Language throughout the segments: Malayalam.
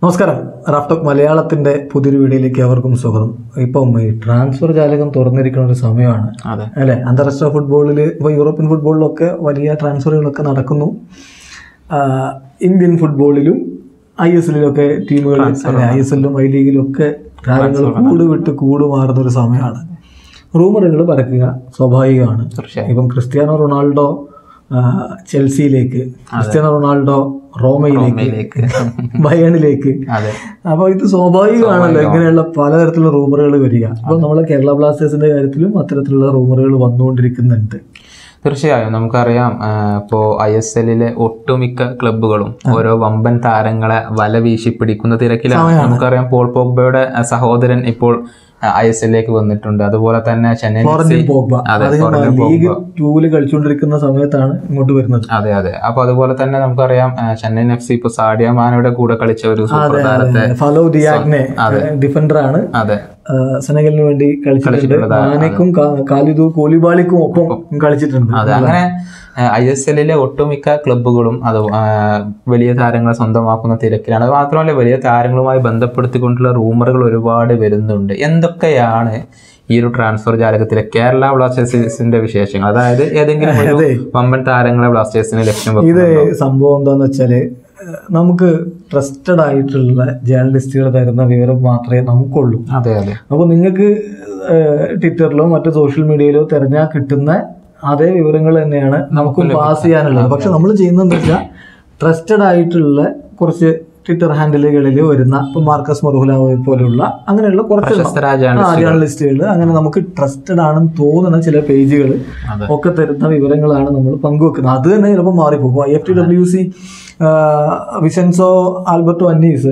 നമസ്കാരം റാഫ്റ്റോക്ക് മലയാളത്തിന്റെ പുതിയൊരു വീഡിയോയിലേക്ക് അവർക്കും സ്വാഗതം ഇപ്പം ഈ ട്രാൻസ്ഫർ ജാലകം തുറന്നിരിക്കുന്ന ഒരു സമയമാണ് അതെ അല്ലെ അന്താരാഷ്ട്ര ഫുട്ബോളിൽ ഇപ്പോൾ യൂറോപ്യൻ ഫുട്ബോളിലൊക്കെ വലിയ ട്രാൻസ്ഫറുകളൊക്കെ നടക്കുന്നു ആ, ഇന്ത്യൻ ഫുട്ബോളിലും ഐ എസ് എല്ലിലൊക്കെ ടീമുകൾ ഐ എസ് എല്ലിലും ഐ ലീഗിലും ഒക്കെ കാര്യങ്ങൾ കൂട് വിട്ട് കൂട് മാറുന്ന ഒരു സമയമാണ് റൂമറുകൾ പരക്കുക സ്വാഭാവികമാണ് തീർച്ചയായും ഇപ്പം ക്രിസ്ത്യാനോ റൊണാൾഡോ ആ, ചെൽസിയിലേക്ക് ക്രിസ്ത്യാനോ റൊണാൾഡോ റോമയിലേക്ക് ഇതിലേക്ക്. ബയണിലേക്ക് അതെ അപ്പോൾ ഇത് സ്വാഭാവികമാണല്ലോ ഇങ്ങനെയുള്ള പലതരത്തിലുള്ള റൂമറുകൾ വരിക അപ്പോൾ നമ്മളെ കേരള ബ്ലാസ്റ്റേഴ്സിന്റെ കാര്യത്തിലും അത്തരത്തിലുള്ള റൂമറുകൾ വന്നുകൊണ്ടിരിക്കുന്നുണ്ട് തീർച്ചയായും നമുക്കറിയാം ഇപ്പോൾ ഐ എസ് എല്ലിലെ ഒട്ടുമിക്ക ക്ലബ്ബുകളും ഓരോ വമ്പൻ താരങ്ങളെ വല വീശി പിടിക്കുന്ന തിരക്കിലാണ് നമുക്കറിയാം പോൾ പോഗ്ബയുടെ ആ, സഹോദരൻ ഇപ്പോൾ ഐ എസ് എല്ലിലേക്ക് വന്നിട്ടുണ്ട് അതുപോലെ തന്നെ ചെന്നൈ ഫോറന്റിൻ പോഗ്ബ അതെ, അത് ഫോറന്റിൻ ലീഗ് ടൂവിൽ കളിച്ചുകൊണ്ടിരിക്കുന്ന സമയത്താണ് ഇങ്ങോട്ട് വരുന്നത് അതെ അതെ അപ്പൊ അതുപോലെ തന്നെ നമുക്കറിയാം ആ, ചെന്നൈയിൻ എഫ് സി ഇപ്പൊ സാഡിയ മാനയുടെ കൂടെ കളിച്ച ഒരു സൂപ്പർ താരത്തെ ഫലോ ഡിയാഗ്നെ ഡിഫൻഡർ ആണ് അതെ സെനഗലിന് വേണ്ടി കളിച്ചിട്ടുണ്ട് മാനയ്ക്കും കാ- കാലിദു കോലിബാളിക്കും ഒപ്പം കളിച്ചിട്ടുണ്ട് അതെ അങ്ങനെ ഐ എസ് എല്ലിലെ ഒട്ടുമിക്ക ക്ലബ്ബുകളും അത് ആ, വലിയ താരങ്ങളെ സ്വന്തമാക്കുന്ന തിരക്കിലാണ് അത് മാത്രമല്ല വലിയ താരങ്ങളുമായി ബന്ധപ്പെടുത്തിക്കൊണ്ടുള്ള റൂമറുകൾ ഒരുപാട് വരുന്നുണ്ട് എന്തൊക്കെയാണ് ഈ ഒരു ട്രാൻസ്ഫർ ജാലകത്തിലെ കേരള ബ്ലാസ്റ്റേഴ്സിന്റെ വിശേഷങ്ങൾ അതായത് ഏതെങ്കിലും ഒരു വമ്പൻ താരങ്ങളെ ബ്ലാസ്റ്റേഴ്സിന് ലക്ഷ്യം ഇത് വെക്കുന്നു സംഭവം എന്താന്ന് വെച്ചാല് ഏഹ്, നമുക്ക് ട്രസ്റ്റഡ് ആയിട്ടുള്ള ജേർണലിസ്റ്റുകൾ തരുന്ന വിവരം മാത്രമേ നമുക്കുള്ളൂ അതെ അതെ അപ്പോൾ നിങ്ങൾക്ക് ട്വിറ്ററിലോ മറ്റു സോഷ്യൽ മീഡിയയിലോ തിരഞ്ഞാൽ കിട്ടുന്ന അതേ വിവരങ്ങൾ തന്നെയാണ് നമുക്കും പാസ് ചെയ്യാനുള്ളത് പക്ഷെ നമ്മൾ ചെയ്യുന്നതെന്ന് വെച്ചാൽ ട്രസ്റ്റഡ് ആയിട്ടുള്ള കുറച്ച് ട്വിറ്റർ ഹാൻഡിലുകളിൽ വരുന്ന ഇപ്പൊ മാർക്കസ് മറുഹുലാവെ പോലുള്ള അങ്ങനെയുള്ള കുറച്ച് പ്രശസ്തരായ ജേർണലിസ്റ്റുകൾ അങ്ങനെ നമുക്ക് ട്രസ്റ്റഡ് ആണെന്ന് തോന്നുന്ന ചില പേജുകൾ അതെ. ഒക്കെ തരുന്ന വിവരങ്ങളാണ് നമ്മൾ പങ്കുവെക്കുന്നത് അത് തന്നെ ചിലപ്പോൾ മാറിപ്പോകും I F T W C Vincenzo Alberto Annese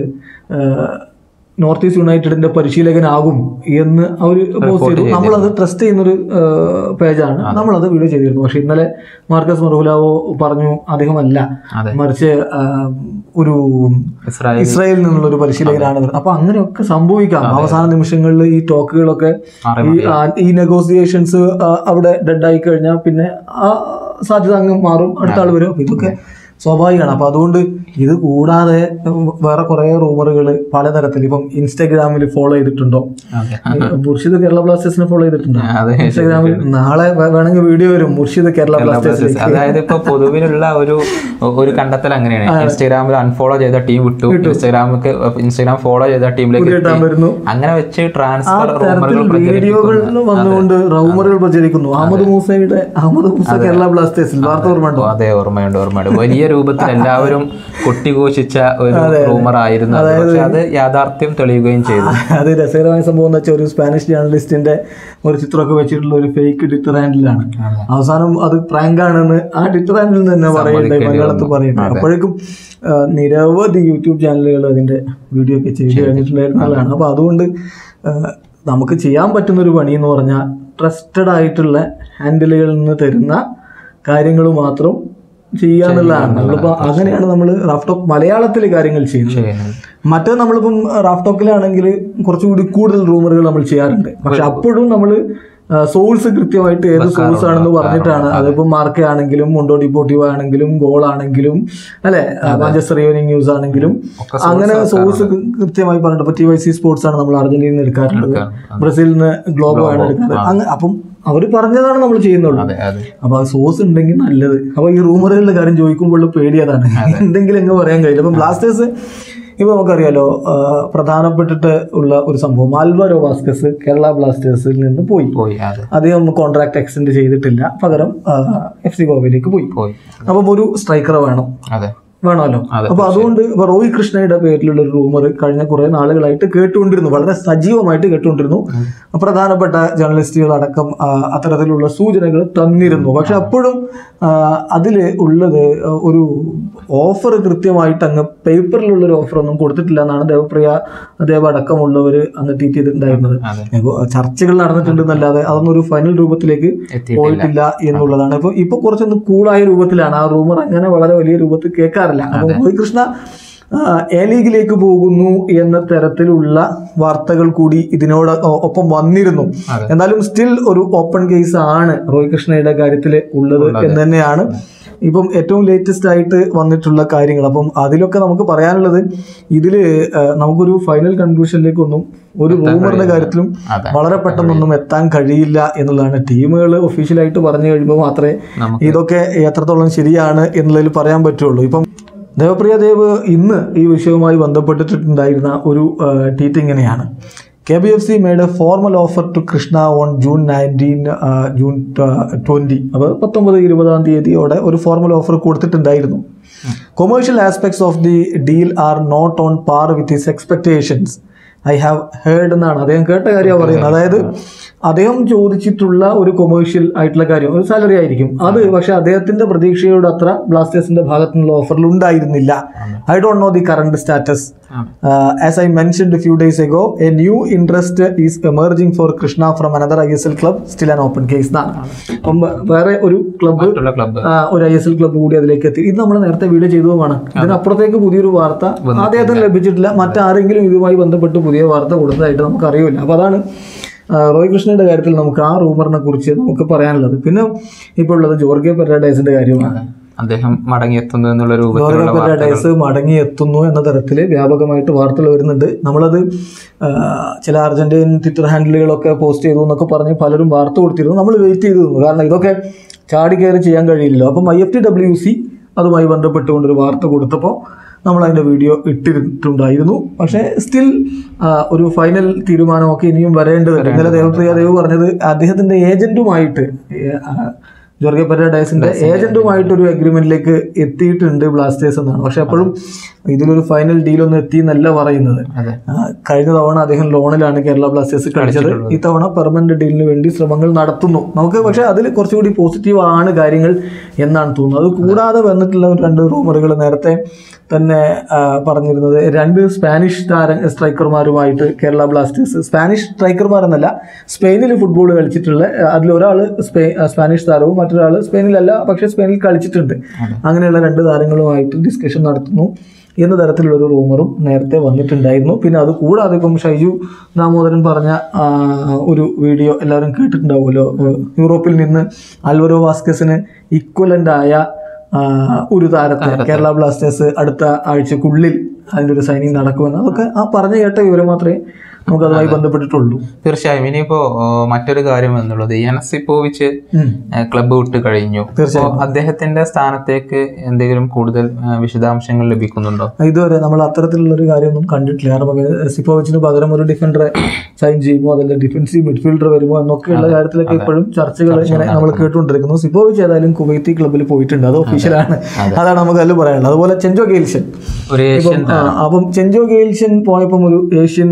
north east യുണൈറ്റഡിന്റെ പരിശീലകനാകും എന്ന് അവർ പോസ്റ്റ് ചെയ്തു നമ്മളത് ട്രസ്റ്റ് ചെയ്യുന്നൊരു പേജാണ് നമ്മളത് വീഡിയോ ചെയ്തിരുന്നു പക്ഷെ ഇന്നലെ മാർക്കസ് മറുഹുലാവോ പറഞ്ഞു അദ്ദേഹമല്ല അതെ. മറിച്ച് ആ, ഒരു ഇസ്രായേൽ ഇസ്രായേലിൽ നിന്നുള്ള ഒരു പരിശീലകനാണ് വരുന്നത്. അപ്പൊ അങ്ങനെയൊക്കെ സംഭവിക്കാം അവസാന നിമിഷങ്ങളിൽ ഈ ടോക്കുകളൊക്കെ മാറി ഈ ആ, ഈ നെഗോസിയേഷൻസ് അവിടെ ഡെഡ് ആയി കഴിഞ്ഞാൽ പിന്നെ ആ സാധ്യത അങ്ങ് മാറും അടുത്ത ആൾ വരും അപ്പൊ ഇതൊക്കെ സ്വാഭാവികമാണ് അപ്പൊ അതുകൊണ്ട് ഇത് കൂടാതെ വേറെ കുറെ റൂമറുകൾ പലതരത്തിൽ ഇപ്പം ഇൻസ്റ്റാഗ്രാമിൽ ഫോളോ ചെയ്തിട്ടുണ്ടോ അതെ മുർഷിദ് കേരള ബ്ലാസ്റ്റേഴ്സിനെ ഫോളോ ചെയ്തിട്ടുണ്ടോ അതെ ഇൻസ്റ്റാഗ്രാമിൽ നാളെ വേ- വേണമെങ്കിൽ വീഡിയോ വരും മുർഷിദ് കേരള ബ്ലാസ്റ്റേഴ്സിലേക്ക് അതായത് ഇപ്പൊ പൊതുവിലുള്ള ഒരു ഒരു കണ്ടെത്തൽ അങ്ങനെയാണ് ഇൻസ്റ്റാഗ്രാമിൽ അൺഫോളോ ചെയ്ത ടീം വിട്ടു ഇൻസ്റ്റാഗ്രാമിക്ക് ഇൻസ്റ്റാഗ്രാം ഫോളോ ചെയ്ത ടീമിലേക്ക് കിട്ടാൻ വരുന്നു അങ്ങനെ വെച്ച് ട്രാൻസ്ഫർ തരത്തിൽ വീഡിയോകളിൽ വന്നുകൊണ്ട് റൗമറുകൾ പ്രചരിക്കുന്നു അഹമ്മദ് മൂസയുടെ അഹമ്മദ് മൂസ കേരള ബ്ലാസ്റ്റേഴ്സിൽ വാർത്ത ഓർമ്മയുണ്ടോ അതെ ഓർമ്മയുണ്ട് ഓർമ്മയുണ്ട് വലിയ രൂപത്തിൽ എല്ലാവരും കൊട്ടിഘോഷിച്ച ഒരു റൂമർ ആയിരുന്നു അത്. പക്ഷെ അത് യാഥാർത്ഥ്യം തെളിയുകയും ചെയ്തു അത് രസകരമായ സംഭവം എന്ന് വെച്ചാൽ ഒരു സ്പാനിഷ് ജേർണലിസ്റ്റിന്റെ ഒരു ചിത്രമൊക്കെ വെച്ചിട്ടുള്ള ഒരു ഫേക്ക് ട്വിറ്റർ ഹാൻഡിലാണ് അവസാനം അത് പ്രാങ്ക് ആണെന്ന് ആ ട്വിറ്റർ ഹാൻഡിൽ തന്നെ പറയണ്ടേ മലയാളത്തിൽ പറയണ്ടേ അപ്പോഴേക്കും ആ, നിരവധി യൂട്യൂബ് ചാനലുകൾ അതിന്റെ വീഡിയോ ഒക്കെ ചെയ്ത് കഴിഞ്ഞിട്ടുണ്ടായിരുന്നതാണ് അപ്പൊ അതുകൊണ്ട് ആ, നമുക്ക് ചെയ്യാൻ പറ്റുന്ന ഒരു പണി എന്ന് പറഞ്ഞാൽ ട്രസ്റ്റഡ് ആയിട്ടുള്ള ഹാൻഡിലുകളിൽ നിന്ന് തരുന്ന കാര്യങ്ങൾ മാത്രം ചെയ്യാന്നുള്ളതാണ് നമ്മളിപ്പോ അങ്ങനെയാണ് നമ്മൾ റാഫ്റ്റോക്ക് മലയാളത്തിൽ കാര്യങ്ങൾ ചെയ്യുന്നത് ചെയ്യുന്നത്. മറ്റേ നമ്മളിപ്പം റാഫ്റ്റോക്കിലാണെങ്കിൽ കുറച്ചുകൂടി കൂടുതൽ റൂമറുകൾ നമ്മൾ ചെയ്യാറുണ്ട് പക്ഷെ അപ്പോഴും നമ്മൾ സോഴ്സ് കൃത്യമായിട്ട് ഏത് സോഴ്സ് ആണെന്ന് പറഞ്ഞിട്ടാണ് അതിപ്പം മാർക്ക ആണെങ്കിലും മുണ്ടോ ഡിപ്പോട്ടീവ് ആണെങ്കിലും ഗോൾ ആണെങ്കിലും അല്ലെ മാഞ്ചസ്റ്റർ ഈവനിങ് ന്യൂസ് ആണെങ്കിലും അങ്ങനെ സോഴ്സ് കൃത്യമായി പറഞ്ഞിട്ട് ഇപ്പൊ ടി വൈ സി സ്പോർട്സ് ആണ് നമ്മൾ അർജന്റീനയിൽ നിന്ന് എടുക്കാറുള്ളത് ബ്രസീലിൽ നിന്ന് ഗ്ലോബോ ആണ് എടുക്കാറ് അങ്ങ് അപ്പം അവർ പറഞ്ഞതാണ് നമ്മൾ ചെയ്യുന്നുള്ളൂ അതെ അതെ അപ്പൊ ആ സോസ് ഉണ്ടെങ്കിൽ നല്ലത് അപ്പൊ ഈ റൂമറുകളുടെ കാര്യം ചോദിക്കുമ്പോൾ പേടിയതാണ് എന്തെങ്കിലും എങ്ങ് പറയാൻ കഴിയില്ല അപ്പൊ ബ്ലാസ്റ്റേഴ്സ് ഇപ്പൊ നമുക്കറിയാലോ ആ, പ്രധാനപ്പെട്ടിട്ട് ഉള്ള ഒരു സംഭവം ആൽവാരോ വാസ്കസ് കേരള ബ്ലാസ്റ്റേഴ്സിൽ നിന്ന് പോയി പോയി അതെ അധികം കോൺട്രാക്ട് എക്സ്റ്റെൻഡ് ചെയ്തിട്ടില്ല പകരം എഫ് സി ഗോവയിലേക്ക് പോയി പോയി അപ്പം ഒരു സ്ട്രൈക്കർ വേണം അതെ വേണമല്ലോ അതെ, അപ്പൊ അതുകൊണ്ട് ഇപ്പൊ റോഹിത് കൃഷ്ണയുടെ പേരിലുള്ള ഒരു റൂമർ കഴിഞ്ഞ കുറെ നാളുകളായിട്ട് കേട്ടുകൊണ്ടിരുന്നു വളരെ സജീവമായിട്ട് കേട്ടുകൊണ്ടിരുന്നു പ്രധാനപ്പെട്ട ജേർണലിസ്റ്റുകൾ അടക്കം ആ, അത്തരത്തിലുള്ള സൂചനകൾ തന്നിരുന്നു പക്ഷെ അപ്പോഴും ആ, അതില് ഉള്ളത് ഒരു ഓഫർ കൃത്യമായിട്ട് അങ്ങ് പേപ്പറിലുള്ള ഒരു ഓഫർ ഒന്നും കൊടുത്തിട്ടില്ല എന്നാണ് ദേവപ്രിയ ദേവ അടക്കമുള്ളവർ അന്ന് ട്വീറ്റ് ചെയ്തിട്ടുണ്ടായിരുന്നത് അതെ. ഇപ്പൊ ചർച്ചകൾ നടന്നിട്ടുണ്ടെന്നല്ലാതെ അതൊന്നും ഒരു ഫൈനൽ രൂപത്തിലേക്ക് എത്തിയിട്ടില്ല പോയിട്ടില്ല എന്നുള്ളതാണ് ഇപ്പൊ ഇപ്പൊ കുറച്ചൊന്ന് കൂളായ രൂപത്തിലാണ് ആ റൂമർ അങ്ങനെ വളരെ വലിയ രൂപത്തിൽ കേൾക്കാറില്ല അപ്പൊ മോഹിത് കൃഷ്ണ ആ, എ ലീഗിലേക്ക് പോകുന്നു എന്ന തരത്തിലുള്ള വാർത്തകൾ കൂടി ഇതിനോട് ഒ- ഒപ്പം വന്നിരുന്നു അതെ. എന്നാലും സ്റ്റിൽ ഒരു ഓപ്പൺ കേസ് ആണ് റോഹിത് കൃഷ്ണയുടെ കാര്യത്തിൽ ഉള്ളത് എന്ന് തന്നെയാണ് ഇപ്പം ഏറ്റവും ലേറ്റസ്റ്റ് ആയിട്ട് വന്നിട്ടുള്ള കാര്യങ്ങൾ അപ്പം അതിലൊക്കെ നമുക്ക് പറയാനുള്ളത് ഇതിൽ നമുക്കൊരു ഫൈനൽ കൺക്ലൂഷനിലേക്കൊന്നും ഒരു റൂമറിന്റെ കാര്യത്തിലും അതെ. വളരെ പെട്ടെന്നൊന്നും എത്താൻ കഴിയില്ല എന്നുള്ളതാണ് ടീമുകൾ ഒഫീഷ്യലായിട്ട് പറഞ്ഞു കഴിയുമ്പോൾ മാത്രമേ നമുക്ക് ഇതൊക്കെ എത്രത്തോളം ശരിയാണ് എന്നുള്ളതിൽ പറയാൻ പറ്റുള്ളൂ ഇപ്പം ദേവപ്രിയ ദേവ് ഇന്ന് ഈ വിഷയവുമായി ബന്ധപ്പെട്ടിട്ടുണ്ടായിരുന്ന ഒരു ട്വീറ്റ് ഇങ്ങനെയാണ് K B F C made a formal offer to Krishna on June nineteen June twenty അപ്പോൾ പത്തൊമ്പത് ഇരുപതാം തീയതിയോടെ ഒരു ഫോർമൽ ഓഫർ കൊടുത്തിട്ടുണ്ടായിരുന്നു commercial aspects of the deal are not on par with his expectations I have heard എന്നാണ് അദ്ദേഹം കേട്ട കാര്യമാണ് പറയുന്നത് അതായത് അദ്ദേഹം ചോദിച്ചിട്ടുള്ള ഒരു കൊമേഴ്ഷ്യൽ ആയിട്ടുള്ള കാര്യം ഒരു സാലറി ആയിരിക്കും അത് പക്ഷെ അദ്ദേഹത്തിന്റെ പ്രതീക്ഷയോട് അത്ര ബ്ലാസ്റ്റേഴ്സിന്റെ ഭാഗത്തു നിന്നുള്ള ഓഫറിൽ ഉണ്ടായിരുന്നില്ല I don't know the current status as I mentioned few days ago a new interest is emerging for Krishna from another I S L club still an open case എന്നാണ് അപ്പം വേറെ ഒരു ക്ലബ്ബ് മറ്റുള്ള ക്ലബ്ബ് ഒരു ഐ എസ് എൽ ക്ലബ്ബ് കൂടി അതിലേക്ക് എത്തി ഇത് നമ്മൾ നേരത്തെ വീഡിയോ ചെയ്തതുമാണ് ഇതിനപ്പുറത്തേക്ക് പുതിയൊരു വാർത്ത അദ്ദേഹത്തിന് ലഭിച്ചിട്ടില്ല മറ്റാരെങ്കിലും ഇതുമായി ബന്ധപ്പെട്ട് പുതിയ വാർത്ത കൊടുത്തതായിട്ട് നമുക്ക് അറിയില്ല അപ്പോൾ അതാണ് ആ, റോയ് കൃഷ്ണയുടെ കാര്യത്തിൽ നമുക്ക് ആ റൂമറിനെ കുറിച്ച് നമുക്ക് പറയാനുള്ളത് പിന്നെ ഇപ്പോൾ ഉള്ളത് ജോർഗെ പെരാഡൈസിന്റെ കാര്യമാണ് അദ്ദേഹം മടങ്ങിയെത്തുന്നു എന്നുള്ള ജോർഗെ രൂപത്തിലുള്ള വാർത്തകൾ പെരാഡൈസ് മടങ്ങി എത്തുന്നു എന്ന തരത്തിൽ വ്യാപകമായിട്ട് വാർത്തകൾ വരുന്നുണ്ട് നമ്മളത് ആ, ചില അർജന്റീൻ ട്വിറ്റർ ഹാൻഡിലുകളൊക്കെ പോസ്റ്റ് ചെയ്തു എന്നൊക്കെ പറഞ്ഞ് പലരും വാർത്ത കൊടുത്തിരുന്നു നമ്മൾ വെയിറ്റ് ചെയ്തു നിന്നു കാരണം ഇതൊക്കെ ചാടി കയറി ചെയ്യാൻ കഴിയില്ലല്ലോ അപ്പം I F T W C അതുമായി ബന്ധപ്പെട്ടുകൊണ്ടൊരു വാർത്ത കൊടുത്തപ്പോൾ നമ്മൾ അതിൻ്റെ വീഡിയോ ഇട്ടിട്ടുണ്ടായിരുന്നു പക്ഷേ സ്റ്റിൽ ഒരു ഫൈനൽ തീരുമാനമൊക്കെ ഇനിയും വരേണ്ടതുണ്ട് ഇന്നലെ ദേവപ്രിയ ദേവ് പറഞ്ഞത് അദ്ദേഹത്തിൻ്റെ ഏജന്റുമായിട്ട് ജോർഗെ പെരാഡൈസിന്റെ ഏജന്റുമായിട്ട് ഒരു അഗ്രിമെന്റിലേക്ക് എത്തിയിട്ടുണ്ട് ബ്ലാസ്റ്റേഴ്സ് എന്നാണ് പക്ഷെ അപ്പോഴും ഇതിലൊരു ഫൈനൽ ഡീലൊന്നും എത്തി എന്നല്ല പറയുന്നത് അതെ ആ, കഴിഞ്ഞ തവണ അദ്ദേഹം ലോണിലാണ് കേരള ബ്ലാസ്റ്റേഴ്സ് കളിച്ചത് ഇത്തവണ പെർമനന്റ് ഡീലിന് വേണ്ടി ശ്രമങ്ങൾ നടത്തുന്നു നമുക്ക് പക്ഷെ അതിൽ കുറച്ചുകൂടി പോസിറ്റീവ് ആണ് കാര്യങ്ങൾ എന്നാണ് തോന്നുന്നത് അത് കൂടാതെ വന്നിട്ടുള്ള ഒരു രണ്ട് റൂമറുകൾ നേരത്തെ തന്നെ ആ, പറഞ്ഞിരുന്നത് രണ്ട് സ്പാനിഷ് താര സ്ട്രൈക്കർമാരുമായിട്ട് കേരള ബ്ലാസ്റ്റേഴ്സ് സ്പാനിഷ് സ്ട്രൈക്കർമാരെന്നല്ല സ്പെയിനിൽ ഫുട്ബോൾ കളിച്ചിട്ടുള്ള അതിലൊരാൾ സ്പെ സ്പാനിഷ് താരവും മറ്റൊരാൾ സ്പെയിനിലല്ല പക്ഷേ സ്പെയിനിൽ കളിച്ചിട്ടുണ്ട് അങ്ങനെയുള്ള രണ്ട് താരങ്ങളുമായിട്ട് ഡിസ്കഷൻ നടത്തുന്നു എന്ന തരത്തിലുള്ളൊരു റൂമറും നേരത്തെ വന്നിട്ടുണ്ടായിരുന്നു പിന്നെ അത് കൂടാതെ ഇപ്പം ഷൈജു ദാമോദരൻ പറഞ്ഞ ആ, ഒരു വീഡിയോ എല്ലാവരും കേട്ടിട്ടുണ്ടാവുമല്ലോ യൂറോപ്പിൽ നിന്ന് ആൽവറോ വാസ്കസിന് ഇക്വലൻ്റ് ആയ ആ, ഒരു താരത്തെ കേരള ബ്ലാസ്റ്റേഴ്സ് അടുത്ത ആഴ്ചക്കുള്ളിൽ അതിൻ്റെ ഒരു സൈനിങ് നടക്കുമെന്ന് അതൊക്കെ ആ പറഞ്ഞു കേട്ട വിവരം മാത്രമേ നമുക്ക് അതുമായി ബന്ധപ്പെട്ടിട്ടുള്ളൂ തീർച്ചയായും ഇനിയിപ്പോ ഓ, മറ്റൊരു കാര്യം എന്നുള്ളത് യനസിപ്പോവിച്ച് ഉം. ക്ലബ്ബ് വിട്ട് കഴിഞ്ഞു തീർച്ചയായും. അപ്പോ അദ്ദേഹത്തിന്റെ സ്ഥാനത്തേക്ക് എന്തെങ്കിലും കൂടുതൽ ആ, വിശദാംശങ്ങൾ ലഭിക്കുന്നുണ്ടോ ഇതുവരെ നമ്മൾ അത്തരത്തിലുള്ള ഒരു കാര്യമൊന്നും കണ്ടിട്ടില്ല കാരണം സിപ്പോവിച്ചിന് പകരം ഒരു ഡിഫൻഡറെ സൈൻ ചെയ്യുമോ അതല്ല ഡിഫൻസീവ് മിഡ്ഫീൽഡർ വരുമോ എന്നൊക്കെയുള്ള കാര്യത്തിലൊക്കെ ഇപ്പോഴും ചർച്ചകൾ ഇങ്ങനെ നമ്മൾ കേട്ടുകൊണ്ടിരിക്കുന്നു സിപ്പോവിച്ച് ഏതായാലും കുവൈത്തി ക്ലബ്ബിൽ പോയിട്ടുണ്ട് അത് ഒഫീഷ്യലാണ് അതാണ് നമുക്ക് അതിൽ പറയാനുള്ളത് അതുപോലെ ചെഞ്ചോ ഗെയിൽഷൻ ഒരു ഏഷ്യൻ ആ, അപ്പം ചെഞ്ചോ ഗെയിൽഷൻ പോയപ്പം ഒരു ഏഷ്യൻ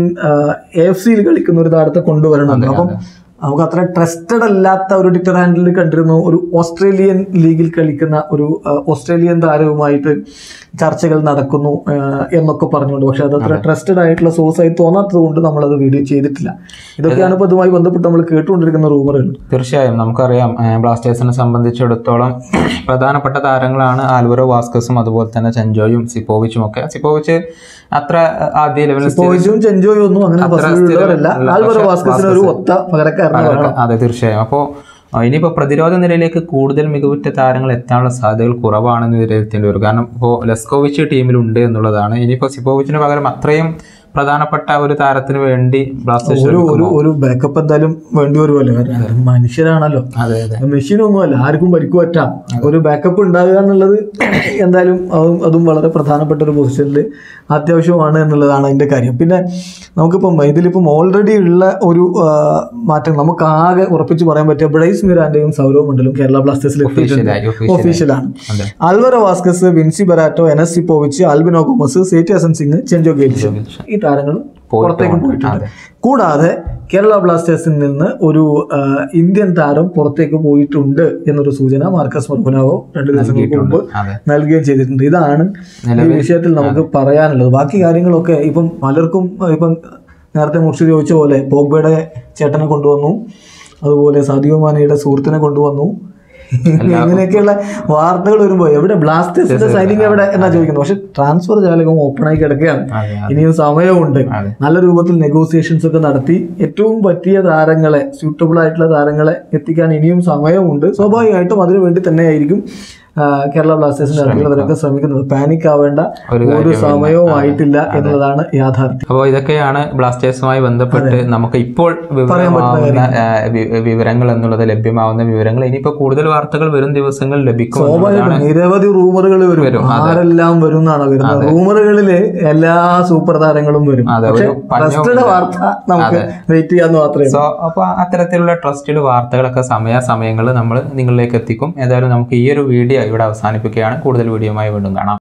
എ എഫ് സിയിൽ കളിക്കുന്ന ഒരു താരത്തെ കൊണ്ടുവരണം അപ്പം നമുക്ക് അത്ര ട്രസ്റ്റഡ് അല്ലാത്ത ഒരു ട്വിറ്റർ ഹാൻഡിൽ കണ്ടിരുന്നു ഒരു ഓസ്ട്രേലിയൻ ലീഗിൽ കളിക്കുന്ന ഒരു ആ, ഓസ്ട്രേലിയൻ താരവുമായിട്ട് ചർച്ചകൾ നടക്കുന്നു ആ, എന്നൊക്കെ പറഞ്ഞുകൊണ്ട് പക്ഷെ അത് അത്ര ട്രസ്റ്റഡ് ആയിട്ടുള്ള സോഴ്സ് ആയി തോന്നാത്തത് കൊണ്ട് നമ്മളത് വീഡിയോ ചെയ്തിട്ടില്ല ഇതൊക്കെയാണ് ഇപ്പോൾ ഇതുമായി ബന്ധപ്പെട്ട് നമ്മൾ കേട്ടുകൊണ്ടിരിക്കുന്ന റൂമറുകൾ തീർച്ചയായും നമുക്കറിയാം ഏഹ്, ബ്ലാസ്റ്റേഴ്സിനെ സംബന്ധിച്ചിടത്തോളം പ്രധാനപ്പെട്ട താരങ്ങളാണ് ആൽവറോ വാസ്കസും അതുപോലെ തന്നെ ചെഞ്ചോയും സിപ്പോവിച്ചും ഒക്കെ സിപ്പോവിച്ച് അത്ര ഏഹ്, ആദ്യ ലെവലിൽ പോയിച്ചും ചെഞ്ചോയും ഒന്നും അങ്ങനെ ഫസ്റ്റിലുള്ളവരല്ല ആൽവറോ വാസ്കസിന് ഒരു ഒത്ത പകരക്കാരനെ വേണം അതെ തീർച്ചയായും അപ്പോൾ ഇനിയിപ്പോൾ പ്രതിരോധ നിരയിലേക്ക് കൂടുതൽ മികവുറ്റ താരങ്ങൾ എത്താനുള്ള സാധ്യതകൾ കുറവാണെന്ന് വിലയിരുത്തേണ്ടി വരും കാരണം ഇപ്പോൾ ലെസ്കോവിച്ച് ടീമിലുണ്ട് എന്നുള്ളതാണ് ഇനിയിപ്പോൾ സിപ്പോവിച്ചിന് പകരം അത്രയും പ്രധാനപ്പെട്ട ഒരു താരത്തിന് വേണ്ടി ബ്ലാസ്റ്റേഴ്സ് ഒരു ഒരു ഒരു ബാക്കപ്പ് എന്തായാലും വേണ്ടി വരുമല്ലോ കാരണം അത് മനുഷ്യരാണല്ലോ അതെ അതെ മെഷീനൊന്നുമല്ല ആർക്കും പരിക്ക് പറ്റാം ഒരു ബാക്കപ്പ് ഉണ്ടാകുക എന്നുള്ളത് എന്തായാലും അതും അതും വളരെ പ്രധാനപ്പെട്ട ഒരു പൊസിഷനിൽ അത്യാവശ്യമാണ് എന്നുള്ളതാണ് അതിന്റെ കാര്യം പിന്നെ നമുക്കിപ്പം ഇതിലിപ്പം ഓൾറെഡി ഉള്ള ഒരു ആ, മാറ്റം നമുക്ക് ആകെ ഉറപ്പിച്ച് പറയാൻ പറ്റിയ ബ്രൈസ് മിറാന്റെയും സൗരവ് മണ്ഡലും കേരള ബ്ലാസ്റ്റേഴ്സിൽ എത്തിയിട്ടുണ്ട് ഒഫീഷ്യലായി ഒഫീഷ്യൽ ഒഫീഷ്യലാണ് അതെ Alvaro Vazquez Vincy Barretto Enes Sipovic Albino Gomes Seityasen Singh Chencho ഗെയിൽസ് ഈ താരങ്ങൾ പുറത്തേക്ക് പോയിട്ടുണ്ട് കൂടാതെ കേരള ബ്ലാസ്റ്റേഴ്സിൽ നിന്ന് ഒരു ആ, ഇന്ത്യൻ താരം പുറത്തേക്ക് പോയിട്ടുണ്ട് എന്നൊരു സൂചന മാർക്കസ് മർഗുനാവോ രണ്ട് ദിവസങ്ങൾക്ക് മുമ്പ് അതെ നൽകുകയും ചെയ്തിട്ടുണ്ട് ഇതാണ് ഈ വിഷയത്തിൽ നമുക്ക് പറയാനുള്ളത് ബാക്കി കാര്യങ്ങളൊക്കെ ഇപ്പം പലർക്കും ഇപ്പം നേരത്തെ മുർഷി ചോദിച്ച പോലെ പോഗ്ബയുടെ ചേട്ടനെ കൊണ്ടുവന്നു അതുപോലെ സാദിയോ മാനയുടെ സുഹൃത്തിനെ കൊണ്ടുവന്നു ഇങ്ങനെയൊക്കെയുള്ള വാർത്തകൾ വരുമ്പോൾ എവിടെ ബ്ലാസ്റ്റേഴ്സിന്റെ സൈനിങ് എവിടെ എന്നാ ചോദിക്കുന്നത് പക്ഷെ ട്രാൻസ്ഫർ ജാലകം ഓപ്പൺ ആയി കിടക്കുകയാണ് അതെ ഇനിയും സമയമുണ്ട് അതെ. നല്ല രൂപത്തിൽ നെഗോസിയേഷൻസ് ഒക്കെ നടത്തി ഏറ്റവും പറ്റിയ താരങ്ങളെ സ്യൂട്ടബിൾ ആയിട്ടുള്ള താരങ്ങളെ എത്തിക്കാൻ ഇനിയും സമയമുണ്ട് സ്വാഭാവികമായിട്ടും അതിനു വേണ്ടി തന്നെയായിരിക്കും ആ, കേരള ബ്ലാസ്റ്റേഴ്സിന്റെ അധികൃതരൊക്കെ ശ്രമിക്കുന്നത് പാനിക് ആവേണ്ട ഒരു ഒരു സമയവും ആയിട്ടില്ല എന്നുള്ളതാണ് യാഥാർത്ഥ്യം അപ്പോൾ ഇതൊക്കെയാണ് ബ്ലാസ്റ്റേഴ്സുമായി ബന്ധപ്പെട്ട് നമുക്ക് ഇപ്പോൾ വിവരമാവുന്ന ആ, വി- വിവരങ്ങൾ എന്നുള്ളത് ലഭ്യമാവുന്ന വിവരങ്ങൾ ഇനിയിപ്പോൾ കൂടുതൽ വാർത്തകൾ വരും ദിവസങ്ങളിൽ ലഭിക്കും എന്നുള്ളതാണ് നിരവധി റൂമറുകൾ വരും ആരെല്ലാം വരും എന്നാണ് വരുന്നത് റൂമറുകളില് എല്ലാ സൂപ്പർ താരങ്ങളും വരും അതെ, പക്ഷെ ഒരു പഞ്ഞവും ട്രസ്റ്റഡ് വാർത്ത നമുക്ക് വെയിറ്റ് ചെയ്യാന്ന് മാത്രമേ ഉള്ളൂ. സോ അപ്പോൾ അത്തരത്തിലുള്ള ട്രസ്റ്റഡ് വാർത്തകളൊക്കെ സമയാസമയങ്ങളിൽ നമ്മൾ നിങ്ങളിലേക്ക് എത്തിക്കും ഏതായാലും നമുക്ക് ഈ ഒരു വീഡിയോ ഇവിടെ അവസാനിപ്പിക്കുകയാണ് കൂടുതൽ വീഡിയോയുമായി വീണ്ടും കാണാം